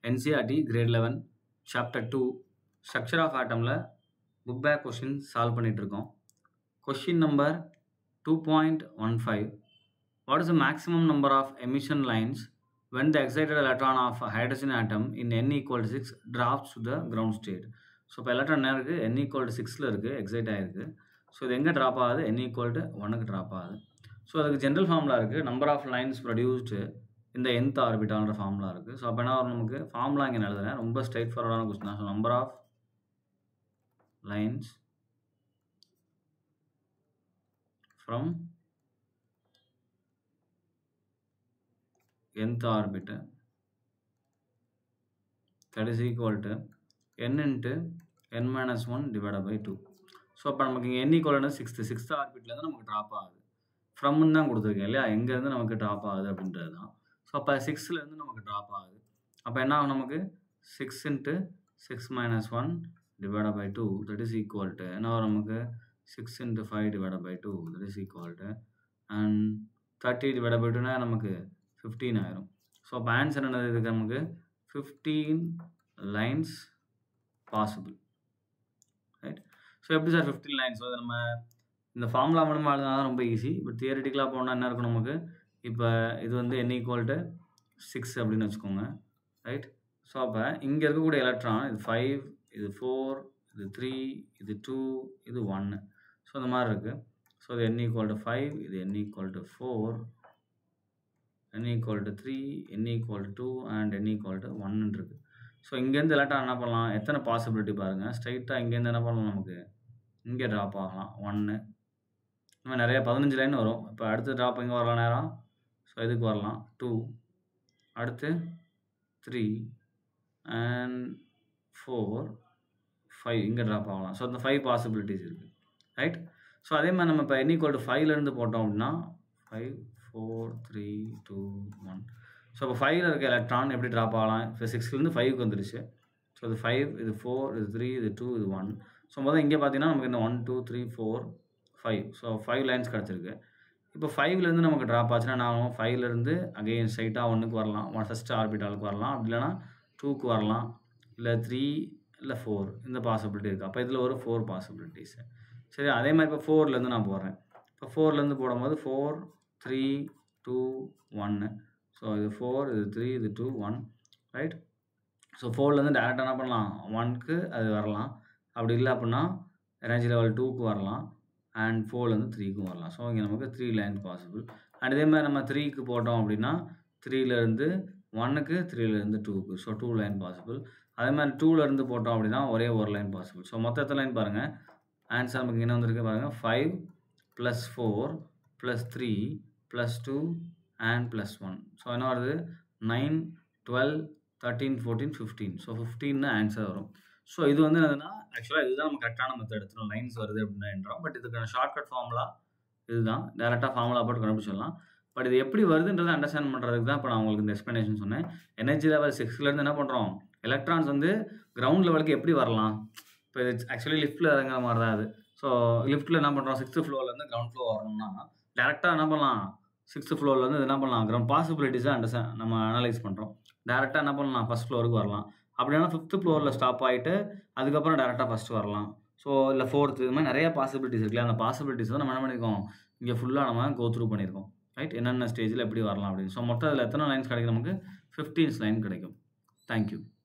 NCERT grade eleven chapter two structure of ஆட்டமில் book back question solve பண்ணிகிட்ருக்கோம் question number two point one five what is the maximum number of emission lines when the excited electron of a hydrogen atom in n equal to 6 drops to the ground state so இப்போ electron என்ன இருக்குது n equal to 6ல் இருக்குது excite ஆகிருக்கு so இது எங்கே drop ஆகுது n equal to 1க்கு drop ஆகுது ஸோ அதுக்கு ஜென்ரல் ஃபார்முலா இருக்குது நம்பர் ஆஃப் லைன்ஸ் ப்ரொடியூஸ்டு இந்த nth ஆர்பிட்டால்ன்ற ஃபார்முலா இருக்குது ஸோ அப்போ என்ன வரும் நமக்கு ஃபார்முலா இங்கே எழுதுறேன் ரொம்ப ஸ்ட்ரைட் ஃபார்வர்டான கொஸ்டின் தான் so number of lines from nth orbit that is equal to n into n minus 1 divided by 2 so அப்போ நமக்கு இங்கே n equal to sixth sixth ஆர்பிட்லேருந்து நமக்கு ட்ராப் ஆகுது ஃப்ரம்னு தான் கொடுத்துருக்கேன் இல்லையா எங்கேருந்து நமக்கு ட்ராப் ஆகுது அப்படின்றது தான் ஸோ அப்போ சிக்ஸ்லேருந்து நமக்கு ட்ராப் ஆகுது அப்போ என்ன ஆகும் நமக்கு six into six minus one divided by two that is equal to என்ன வரும் நமக்கு six into five divided by two that is equal to and thirty divided by டூனா நமக்கு ஃபிஃப்டீன் ஆயிரும் ஸோ அப்போ ஆன்சர் என்னது இதுக்கு நமக்கு fifteen lines possible right so எப்படி சார் ஃபிஃப்டீன் லைன்ஸ் ஸோ நம்ம இந்த ஃபார்முலா மூலமாக எழுதினா தான் ரொம்ப ஈஸி பட் தியரட்டிக்கலாக போனால் என்ன இருக்கும் நமக்கு இப்போ இது வந்து என் ஈக்குவல் டு சிக்ஸ் அப்படின்னு வச்சுக்கோங்க ரைட் ஸோ அப்போ இங்கே இருக்கக்கூடிய எலக்ட்ரான் இது ஃபைவ் இது ஃபோர் இது த்ரீ இது டூ இது ஒன்று ஸோ இந்த மாதிரி இருக்குது ஸோ இது என் ஈக்குவல் டு ஃபைவ் இது n equal to four n equal to 3 n equal to 2 and n equal to 1 இருக்கு ஸோ இங்கேருந்து எலக்ட்ரான் என்ன பண்ணலாம் எத்தனை பாசிபிலிட்டி பாருங்கள் ஸ்ட்ரைட்டாக இங்கேருந்து என்ன பண்ணலாம் நமக்கு இங்கே ட்ராப் ஆகலாம் ஒன்று இன்னும் நிறைய பதினஞ்சு லைன் வரும் இப்போ அடுத்து ட்ராப் எங்கே வரலாம் நேரம் ஸோ இதுக்கு வரலாம் டூ அடுத்து த்ரீ அண்ட் ஃபோர் ஃபைவ் இங்கே ட்ராப் ஆகலாம் ஸோ இந்த ஃபைவ் பாசிபிலிட்டிஸ் இருக்குது ரைட் ஸோ அதே மாதிரி நம்ம இப்போ என் ஈக்குவல் டு ஃபைவ்லேருந்து போட்டோம் அப்படின்னா five four three two one so இப்போ ஃபைவ்ல இருக்க எலக்ட்ரான் எப்படி ட்ராப் ஆகலாம் இப்போ சிக்ஸ்லேருந்து ஃபைவ்க்கு வந்துருச்சு ஸோ இது ஃபைவ் இது ஃபோர் இது த்ரீ இது டூ இது ஒன் ஸோ முதல் இங்கே பார்த்தீங்கன்னா நமக்கு இந்த one two three four five so five lines கிடச்சிருக்கு இப்போ ஃபைவ்லேருந்து நமக்கு ட்ராப் ஆச்சுன்னா நான் ஆகும் ஃபைவ்லேருந்து அகெயின் ஸ்ட்ரைட்டாக ஒன்றுக்கு வரலாம் ஒன் ஃபஸ்ட் ஆர்பிட்டாலுக்கு வரலாம் அப்படி இல்லைனா டூக்கு வரலாம் இல்லை த்ரீ இல்லை ஃபோர் இந்த பாசிபிலிட்டி இருக்குது அப்போ இதில் ஒரு ஃபோர் பாசிபிலிட்டிஸு சரி அதே மாதிரி இப்போ ஃபோர்லேருந்து நான் போடுறேன் இப்போ ஃபோர்லேருந்து போடும்போது ஃபோர் த்ரீ டூ ஒன்று ஸோ இது ஃபோர் இது த்ரீ இது டூ ஒன் ரைட் ஸோ ஃபோர்லேருந்து டேரெக்டாக என்ன பண்ணலாம் ஒன்க்கு அது வரலாம் அப்படி இல்லை அப்படின்னா எனர்ஜி லெவல் டூக்கு வரலாம் அண்ட் ஃபோர்லேருந்து த்ரீக்கும் வரலாம் ஸோ இங்கே நமக்கு த்ரீ லைன் பாசிபிள் அண்ட் இதே மாதிரி நம்ம த்ரீக்கு போட்டோம் அப்படின்னா த்ரீலேருந்து ஒன்னுக்கு த்ரீலேருந்து டூக்கு ஸோ டூ லைன் பாசிபிள் அதே மாதிரி டூலேருந்து போட்டோம் அப்படின்னா ஒரே ஒரு லைன் பாசிபிள் ஸோ மொத்த லைன் பாருங்கள் ஆன்சர் நமக்கு என்ன வந்திருக்கு பாருங்கள் five plus four plus three plus two and plus one so என்ன வருது nine twelve thirteen fourteen fifteen so fifteen answer வரும் ஸோ இது வந்து என்னதுன்னா ஆக்சுவலாக இதுதான் நம்ம கரெக்டான மெத்தட் எடுத்துரும் லைன்ஸ் வருது அப்படின்னா என்றோம் பட் இதுக்கான ஷார்ட்கட் ஃபார்முலா இதுதான் டேரெக்டாக ஃபார்முலா போட்டு கண்டுபிடிச்சிடலாம் பட் இது எப்படி வருதுன்றதை அண்டர்ஸ்டாண்ட் பண்ணுறதுக்கு தான் இப்போ நான் உங்களுக்கு இந்த எக்ஸ்ப்ளனேஷன் சொன்னேன் எனர்ஜி லெவல் சிக்ஸ்லேருந்து என்ன பண்ணுறோம் எலக்ட்ரான்ஸ் வந்து கிரவுண்ட் லெவலுக்கு எப்படி வரலாம் இப்போ இது ஆக்சுவலி லிஃப்ட்டில் இறங்குற மாதிரி தான் அது ஸோ லிஃப்ட்டில் என்ன பண்ணுறோம் சிக்ஸ்த்து ஃப்ளோர்லேருந்து கிரவுண்ட் ஃப்ளோ வரணும்னா டேரெக்டாக என்ன பண்ணலாம் சிக்ஸ்த் ஃப்ளோர்லேருந்து இது என்ன பண்ணலாம் கிரவுண்ட் பாசிபிலிட்டிஸை அண்டர்ஸ்டாண்ட் நம்ம அனலைஸ் பண்ணுறோம் டேரெக்டாக என்ன பண்ணலாம் ஃபஸ்ட் ஃப்ளோருக்கு வரலாம் அப்படின்னா ஃபிஃப்த் ஃப்ளோரில் ஸ்டாப் ஆகிட்டு அதுக்கப்புறம் டேரெக்டாக ஃபஸ்ட்டு வரலாம் ஸோ இல்லை ஃபோர்த்து இது மாதிரி நிறைய பாசிபிலிட்டிஸ் இருக்குல்ல அந்த பாசிபிலிட்டிஸ் தான் நம்ம என்ன பண்ணியிருக்கோம் இங்கே ஃபுல்லாக நம்ம கோ த்ரூ பண்ணியிருக்கோம் ரைட் என்னென்ன ஸ்டேஜில் எப்படி வரலாம் அப்படின்னு ஸோ மொத்தம் அதில் எத்தனை லைன்ஸ் கிடைக்கும் நமக்கு ஃபிஃப்டீன்ஸ் லைன் கிடைக்கும் தேங்க்யூ